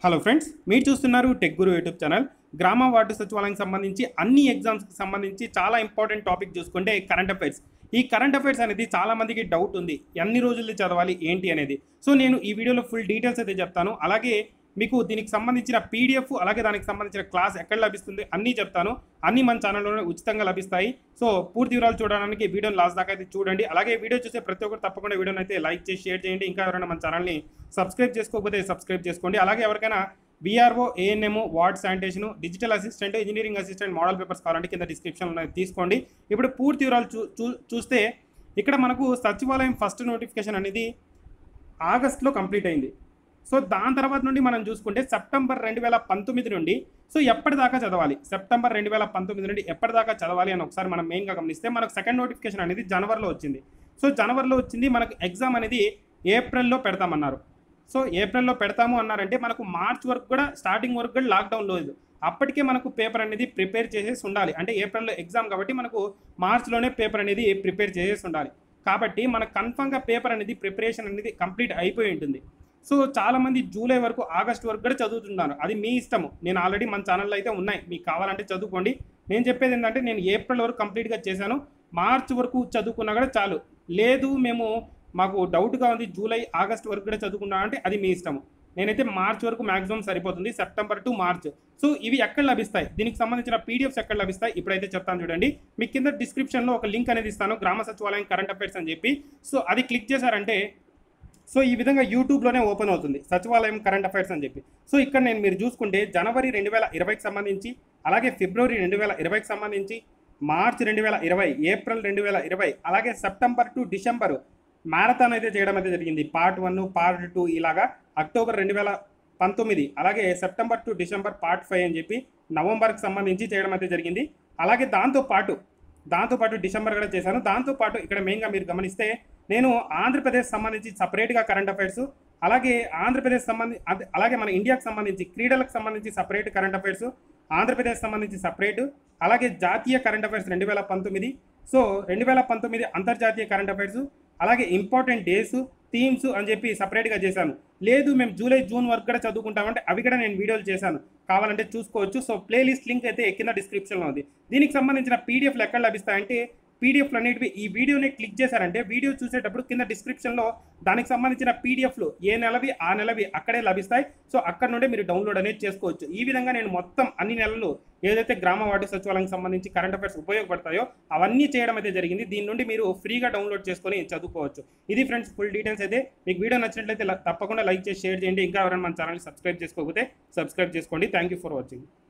hello friends మీరు చూస్తున్నారు Tech Guru YouTube channel గ్రామ వార్డు సచివాలయానికి సంబంధించి అన్ని ఎగ్జామ్స్కి సంబంధించి చాలా ఇంపార్టెంట్ టాపిక్ చూసుకుంటే కరెంట్ అఫైర్స్ ఈ కరెంట్ అఫైర్స్ అనేది చాలా మందికి డౌట్ ఉంది ఎన్ని రోజులు చదవాలి ఏంటి అనేది సో నేను ఈ వీడియోలో ఫుల్ డీటెయిల్స్ అయితే చెప్తాను అలాగే మీకు దీనికి సంబంధించిన పీడిఎఫ్ అలాగే దానికి సంబంధించిన క్లాస్ ఎక్కడ లభిస్తుంది అన్నీ చెప్తాను అన్నీ మన ఛానల్లోనే ఉచితంగా లభిస్తాయి సో పూర్తి వివరాలు చూడడానికి వీడియోని లాస్ట్ దాకా అయితే చూడండి అలాగే వీడియో చూసే ప్రతి ఒక్కరు తప్పకుండా వీడియోని అయితే లైక్ చేసి షేర్ చేయండి ఇంకా ఎవరైనా మన ఛానల్ని సబ్స్క్రైబ్ చేసుకోకపోతే సబ్స్క్రైబ్ చేసుకోండి అలాగే ఎవరికైనా BRO ANM ward sanitation digital assistant engineering assistant model papers కావాలంటే కింద డిస్క్రిప్షన్ తీసుకోండి ఇప్పుడు పూర్తి వివరాలు చూ చూ- చూస్తే ఇక్కడ మనకు సచివాలయం ఫస్ట్ నోటిఫికేషన్ అనేది ఆగస్ట్లో కంప్లీట్ అయింది సో దాని తర్వాత నుండి మనం చూసుకుంటే సెప్టెంబర్ రెండు వేల పంతొమ్మిది నుండి సో ఎప్పటిదాకా చదవాలి సెప్టెంబర్ రెండు వేల పంతొమ్మిది నుండి ఎప్పటిదాకా చదవాలి అని ఒకసారి మనం మెయిన్గా గమనిస్తే మనకు సెకండ్ నోటిఫికేషన్ అనేది జనవరిలో వచ్చింది సో జనవరిలో వచ్చింది మనకు ఎగ్జామ్ అనేది ఏప్రిల్లో పెడతామన్నారు సో ఏప్రిల్లో పెడతాము అన్నారంటే మనకు మార్చ్ వరకు కూడా స్టార్టింగ్ వరకు కూడా లాక్డౌన్ లేదు అప్పటికే మనకు పేపర్ అనేది ప్రిపేర్ చేసేసి ఉండాలి అంటే ఏప్రిల్లో ఎగ్జామ్ కాబట్టి మనకు మార్చ్లోనే పేపర్ అనేది ప్రిపేర్ చేసేసి ఉండాలి కాబట్టి మనకు కన్ఫామ్గా పేపర్ అనేది ప్రిపరేషన్ అనేది కంప్లీట్ అయిపోయి ఉంటుంది సో చాలామంది జూలై వరకు ఆగస్ట్ వరకు కూడా చదువుతున్నారు అది మీ ఇష్టము నేను ఆల్రెడీ మన ఛానల్లో అయితే ఉన్నాయి మీకు కావాలంటే చదువుకోండి నేను చెప్పేది ఏంటంటే నేను ఏప్రిల్ వరకు కంప్లీట్గా చేశాను మార్చ్ వరకు చదువుకున్నా కూడా చాలు లేదు మేము మాకు డౌట్గా ఉంది జూలై ఆగస్ట్ వరకు కూడా చదువుకున్నాం అంటే అది మీ ఇష్టము నేనైతే మార్చ్ వరకు మాక్సిమం సరిపోతుంది సెప్టెంబర్ టు మార్చ్ సో ఇవి ఎక్కడ లభిస్తాయి దీనికి సంబంధించిన పీడిఎఫ్స్ ఎక్కడ లభిస్తాయి ఇప్పుడైతే చెప్తాను చూడండి మీ కింద డిస్క్రిప్షన్లో ఒక లింక్ అనేది ఇస్తాను గ్రామ సచివాలయం కరెంట్ అఫైర్స్ అని చెప్పి సో అది క్లిక్ చేశారంటే సో ఈ విధంగా యూట్యూబ్లోనే ఓపెన్ అవుతుంది సచివాలయం కరెంట్ అఫైర్స్ అని చెప్పి సో ఇక్కడ నేను మీరు చూసుకుంటే జనవరి రెండు వేల ఇరవైకి సంబంధించి అలాగే ఫిబ్రవరి రెండు వేల ఇరవైకి సంబంధించి మార్చ్ రెండు వేల ఇరవై ఏప్రిల్ రెండు వేల ఇరవై అలాగే సెప్టెంబర్ టు డిసెంబర్ మ్యారథాన్ అయితే చేయడం అయితే జరిగింది పార్ట్ వన్ పార్ట్ టూ ఇలాగా అక్టోబర్ రెండు వేల పంతొమ్మిది అలాగే September to December part five అని చెప్పి నవంబర్కి సంబంధించి చేయడం అయితే జరిగింది అలాగే దాంతో పాటు దాంతోపాటు డిసెంబర్ కూడా చేశాను దాంతోపాటు ఇక్కడ మెయిన్గా మీరు గమనిస్తే నేను ఆంధ్రప్రదేశ్ సంబంధించి సపరేట్గా కరెంట్ అఫైర్స్ అలాగే ఆంధ్రప్రదేశ్ సంబంధి అదే- అలాగే మన ఇండియాకి సంబంధించి క్రీడలకు సంబంధించి సపరేట్ కరెంట్ అఫైర్స్ ఆంధ్రప్రదేశ్ సంబంధించి సపరేట్ అలాగే జాతీయ కరెంట్ అఫైర్స్ రెండు వేల పంతొమ్మిది సో రెండు వేల పంతొమ్మిది అంతర్జాతీయ కరెంట్ అఫైర్స్ అలాగే ఇంపార్టెంట్ డేస్ థీమ్స్ అని చెప్పి సపరేట్గా చేశాను లేదు మేము జూలై జూన్ వరకు కూడా చదువుకుంటామంటే అవి కూడా నేను వీడియోలు చేశాను కావాలంటే చూసుకోవచ్చు సో ప్లేలిస్ట్ లింక్ అయితే కింద డిస్క్రిప్షన్లో ఉంది దీనికి సంబంధించిన పీడిఎఫ్లు ఎక్కడ లభిస్తాయంటే పీడిఎఫ్లు అనేటివి ఈ వీడియోని క్లిక్ చేశారంటే వీడియో చూసేటప్పుడు కింద డిస్క్రిప్షన్లో దానికి సంబంధించిన పీడిఎఫ్లు ఏ నెలవి ఆ నెలవి అక్కడే లభిస్తాయి సో అక్కడ నుండే మీరు డౌన్లోడ్ అనేది చేసుకోవచ్చు ఈ విధంగా నేను మొత్తం అన్ని నెలలు ఏదైతే గ్రామ వార్డు సచివాలయానికి సంబంధించి కరెంట్ అఫైర్స్ ఉపయోగపడతాయో అవన్నీ చేయడం అయితే జరిగింది దీని నుండి మీరు ఫ్రీగా డౌన్లోడ్ చేసుకొని చదువుకోవచ్చు ఇది ఫ్రెండ్స్ ఫుల్ డీటెయిల్స్ అయితే మీకు వీడియో నచ్చినట్లయితే ల- తప్పకుండా లైక్ చేసి షేర్ చేయండి ఇంకా ఎవరైనా మన ఛానల్ సబ్స్క్రైబ్ చేసుకోకపోతే సబ్స్క్రైబ్ చేసుకోండి థ్యాంక్ యూ ఫర్ వాచింగ్